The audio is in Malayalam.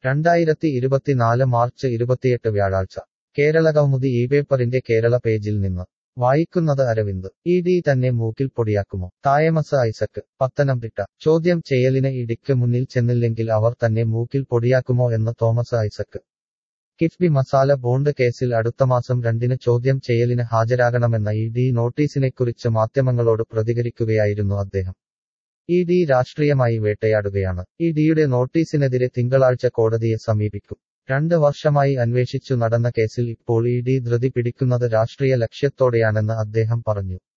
രണ്ടായിരത്തി ഇരുപത്തിനാല് മാർച്ച് ഇരുപത്തിയെട്ട് വ്യാഴാഴ്ച കേരള കൗമുദി ഈ പേപ്പറിന്റെ കേരള പേജിൽ നിന്ന് വായിക്കുന്നത് അരവിന്ദ് ഇ ഡി തന്നെ മൂക്കിൽ പൊടിയാക്കുമോ തായമസ് ഐസക്ക് പത്തനംതിട്ട ചോദ്യം ചെയ്യലിന് ഇഡിക്ക് മുന്നിൽ ചെന്നില്ലെങ്കിൽ അവർ തന്നെ മൂക്കിൽ പൊടിയാക്കുമോ എന്ന് തോമസ് ഐസക്ക് കിഫ്ബി മസാല ബോണ്ട് കേസിൽ അടുത്തമാസം രണ്ടിന് ചോദ്യം ചെയ്യലിന് ഹാജരാകണമെന്ന ഇ ഡി നോട്ടീസിനെക്കുറിച്ച് മാധ്യമങ്ങളോട് പ്രതികരിക്കുകയായിരുന്നു അദ്ദേഹം ഇ ഡി രാഷ്ട്രീയമായി വേട്ടയാടുകയാണ് ഇ ഡിയുടെ നോട്ടീസിനെതിരെ തിങ്കളാഴ്ച കോടതിയെ സമീപിക്കും രണ്ട് വർഷമായി അന്വേഷിച്ചു നടന്ന കേസിൽ ഇപ്പോൾ ഇ ഡി ധൃതി പിടിക്കുന്നത് രാഷ്ട്രീയ ലക്ഷ്യത്തോടെയാണെന്ന് അദ്ദേഹം പറഞ്ഞു